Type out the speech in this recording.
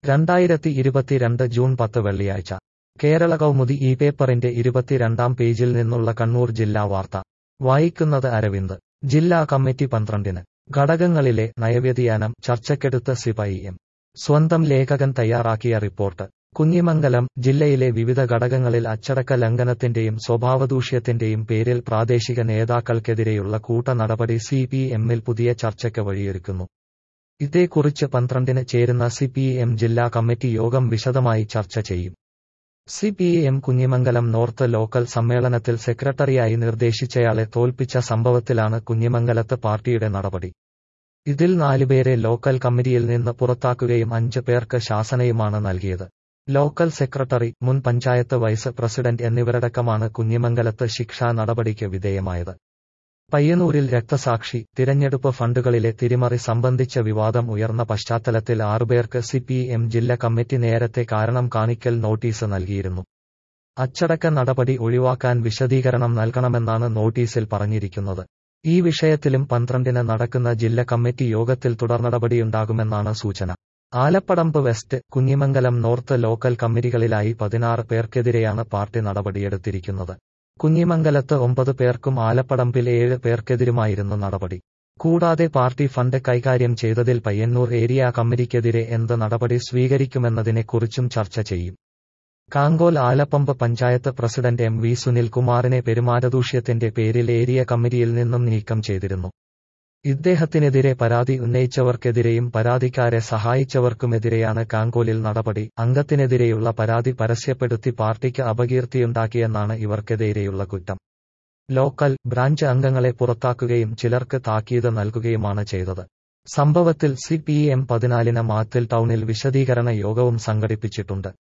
രണ്ടായിരത്തി ഇരുപത്തിരണ്ട് ജൂൺ പത്ത് വെള്ളിയാഴ്ച കേരള കൗമുദി ഈ പേപ്പറിന്റെ ഇരുപത്തിരണ്ടാം പേജിൽ നിന്നുള്ള കണ്ണൂർ ജില്ലാ വാർത്ത വായിക്കുന്നത് അരവിന്ദ് ജില്ലാ കമ്മിറ്റി പന്ത്രണ്ടിന് ഘടകങ്ങളിലെ നയവ്യതിയാനം ചർച്ചയ്ക്കെടുത്ത സിപൈഎം സ്വന്തം ലേഖകൻ തയ്യാറാക്കിയ റിപ്പോർട്ട് കുഞ്ഞിമംഗലം ജില്ലയിലെ വിവിധ ഘടകങ്ങളിൽ അച്ചടക്ക ലംഘനത്തിന്റെയും സ്വഭാവദൂഷ്യത്തിന്റെയും പേരിൽ പ്രാദേശിക നേതാക്കൾക്കെതിരെയുള്ള കൂട്ട നടപടി സി പി എമ്മിൽ പുതിയ ചർച്ചയ്ക്ക് വഴിയൊരുക്കുന്നു ഇതേക്കുറിച്ച് പന്ത്രണ്ടിന് ചേരുന്ന സി പി എം ജില്ലാ കമ്മിറ്റി യോഗം വിശദമായി ചർച്ച ചെയ്യും C P M Kunhimangalam north local സമ്മേളനത്തിൽ സെക്രട്ടറിയായി നിർദ്ദേശിച്ചയാളെ തോൽപ്പിച്ച സംഭവത്തിലാണ് കുഞ്ഞിമംഗലത്ത് പാർട്ടിയുടെ നടപടി ഇതിൽ നാലുപേരെ ലോക്കൽ കമ്മിറ്റിയിൽ നിന്ന് പുറത്താക്കുകയും അഞ്ച് പേർക്ക് ശാസനയുമാണ് നൽകിയത് ലോക്കൽ സെക്രട്ടറി മുൻ പഞ്ചായത്ത് വൈസ് പ്രസിഡന്റ് എന്നിവരടക്കമാണ് കുഞ്ഞിമംഗലത്ത് ശിക്ഷാ നടപടിക്ക് വിധേയമായത് പയ്യന്നൂരിൽ രക്തസാക്ഷി തിരഞ്ഞെടുപ്പ് ഫണ്ടുകളിലെ തിരിമറി സംബന്ധിച്ച വിവാദം ഉയർന്ന പശ്ചാത്തലത്തിൽ ആറുപേർക്ക് സി പി എം ജില്ലാ കമ്മിറ്റി നേരത്തെ കാരണം കാണിക്കൽ നോട്ടീസ് നൽകിയിരുന്നു അച്ചടക്ക നടപടി ഒഴിവാക്കാൻ വിശദീകരണം നൽകണമെന്നാണ് നോട്ടീസിൽ പറഞ്ഞിരിക്കുന്നത് ഈ വിഷയത്തിലും പന്ത്രണ്ടിന് നടക്കുന്ന ജില്ലാ കമ്മിറ്റി യോഗത്തിൽ തുടർനടപടിയുണ്ടാകുമെന്നാണ് സൂചന Alappadamba west Kunhimangalam north local കമ്മിറ്റികളിലായി പതിനാറ് പേർക്കെതിരെയാണ് പാർട്ടി നടപടിയെടുത്തിരിക്കുന്നത് കുഞ്ഞിമംഗലത്ത് ഒമ്പത് പേർക്കും ആലപ്പടമ്പിൽ ഏഴ് പേർക്കെതിരുമായിരുന്നു നടപടി കൂടാതെ പാർട്ടി ഫണ്ട് കൈകാര്യം ചെയ്തതിൽ പയ്യന്നൂർ ഏരിയ കമ്മിറ്റിക്കെതിരെ എന്ത് നടപടി സ്വീകരിക്കുമെന്നതിനെക്കുറിച്ചും ചർച്ച ചെയ്യും Kankol Alappadamba panchayat president M V സുനിൽകുമാറിനെ പെരുമാറ്റദൂഷ്യത്തിന്റെ പേരിൽ ഏരിയ കമ്മിറ്റിയിൽ നിന്നും നീക്കം ചെയ്തിരുന്നു ഇദ്ദേഹത്തിനെതിരെ പരാതി ഉന്നയിച്ചവർക്കെതിരെയും പരാതിക്കാരെ സഹായിച്ചവർക്കുമെതിരെയാണ് കാങ്കോലിൽ നടപടി അംഗത്തിനെതിരെയുള്ള പരാതി പരസ്യപ്പെടുത്തി പാർട്ടിക്ക് അപകീർത്തിയുണ്ടാക്കിയെന്നാണ് ഇവർക്കെതിരെയുള്ള കുറ്റം ലോക്കൽ ബ്രാഞ്ച് അംഗങ്ങളെ പുറത്താക്കുകയും ചിലർക്ക് താക്കീത് നൽകുകയുമാണ് ചെയ്തത് സംഭവത്തിൽ സി പി എം പതിനാലിന് മാത്തിൽ ടൗണിൽ വിശദീകരണ യോഗവും സംഘടിപ്പിച്ചിട്ടുണ്ട്